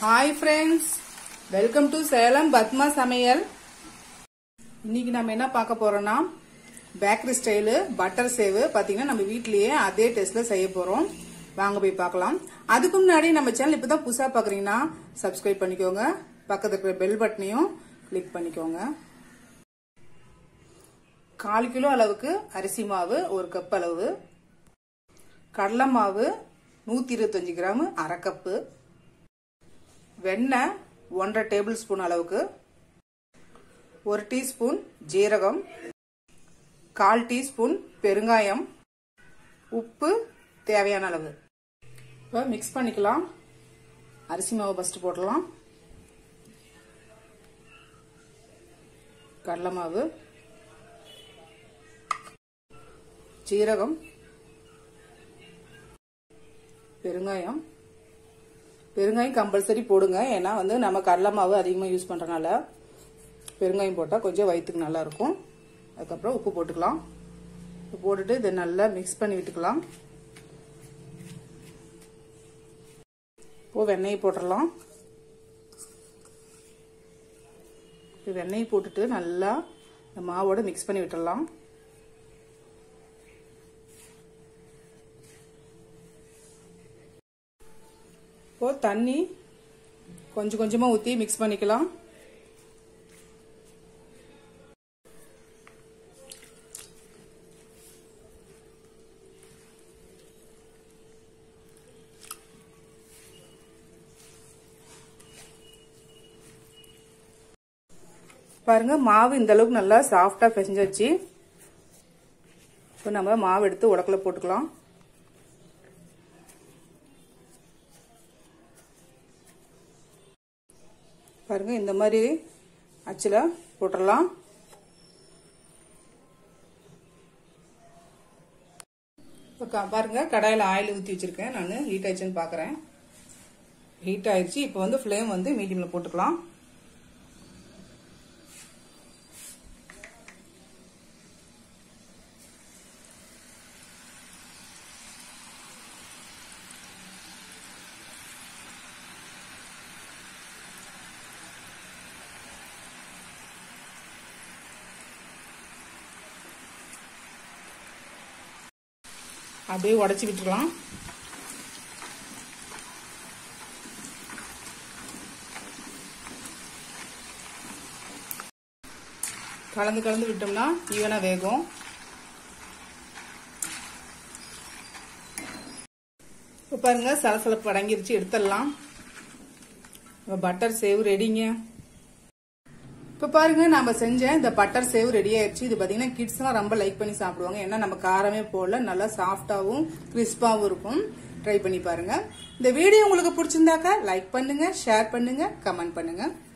hi friends welcome to Salem Padma சமையல் இன்னைக்கு நம்ம என்ன பார்க்க போறோம்னா பேக்கரி ஸ்டைலு பட்டர் சேவு பாத்தீங்கன்னா நம்ம வீட்லயே அதே டேஸ்ட்ல செய்ய போறோம் வாங்க போய் பார்க்கலாம் அதுக்கு முன்னாடி நம்ம சேனல் இப்பதான் புதுசா பாக்குறீங்கன்னா சப்ஸ்கிரைப் பண்ணிக்கோங்க பக்கத்துல இருக்கிற பெல் பட்டனையும் கிளிக் பண்ணிக்கோங்க கால் கிலோ அளவுக்கு அரிசி மாவு ஒரு கப் அளவு கடலை மாவு நூத்தி இருபத்தஞ்சு கிராம் அரை கப்பு வெண்ணெய் ஒன்றரை டேபிள் ஸ்பூன் அளவுக்கு ஒரு டீஸ்பூன் ஜீரகம் கால் டீஸ்பூன் பெருங்காயம் உப்பு தேவையான அளவு இப்போ மிக்ஸ் பண்ணிக்கலாம் அரிசி மாவு ஃபஸ்ட்டு போடலாம் கடலை மாவு ஜீரகம் பெருங்காயம் பெருங்காயம் கம்பல்சரி போடுங்க ஏன்னா வந்து நம்ம கடலை மாவு அதிகமாக யூஸ் பண்ணுறனால பெருங்காயம் போட்டால் கொஞ்சம் வயிற்றுக்கு நல்லா இருக்கும் அதுக்கப்புறம் உப்பு போட்டுக்கலாம் உப்பு போட்டுட்டு இதை நல்லா மிக்ஸ் பண்ணி விட்டுக்கலாம் இப்போ வெண்ணெய் போட்டுடலாம் இப்போ வெண்ணெய் போட்டுட்டு நல்லா இந்த மாவோட மிக்ஸ் பண்ணி விட்டுடலாம் இப்போ தண்ணி கொஞ்சம் கொஞ்சமாக ஊற்றி மிக்ஸ் பண்ணிக்கலாம் பாருங்க மாவு இந்த அளவுக்கு நல்லா சாஃப்டா பிசைஞ்சாச்சு இப்போ நம்ம மாவு எடுத்து உடக்கல போட்டுக்கலாம் பாருங்க இந்த மாதிரி அச்சில் போட்டுடலாம் இப்போ பாருங்க கடாயில் ஆயில் ஊற்றி வச்சிருக்கேன் நான் ஹீட் ஆயிடுச்சுன்னு பார்க்குறேன் ஹீட் ஆயிடுச்சு இப்போ வந்து ஃப்ளேம் வந்து மீடியமில் போட்டுக்கலாம் அப்படியே உடச்சி விட்டுக்கலாம் கலந்து கலந்து விட்டோம்னா ஈவனா வேகும் இப்போ பாருங்க சலசலப்பு அடங்கிருச்சு எடுத்துடலாம் பட்டர் சேவ் ரெடிங்க இப்போ பாருங்க நம்ம செஞ்ச இந்த பட்டர் சேவ் ரெடி ஆயிடுச்சு இது பாத்தீங்கன்னா கிட்ஸ்லாம் ரொம்ப லைக் பண்ணி சாப்பிடுவாங்க ஏன்னா நம்ம காரமே போடல நல்லா சாஃப்டாவும் கிறிஸ்பாவும் இருக்கும் ட்ரை பண்ணி பாருங்க இந்த வீடியோ உங்களுக்கு பிடிச்சிருந்தாக்கா லைக் பண்ணுங்க ஷேர் பண்ணுங்க கமெண்ட் பண்ணுங்க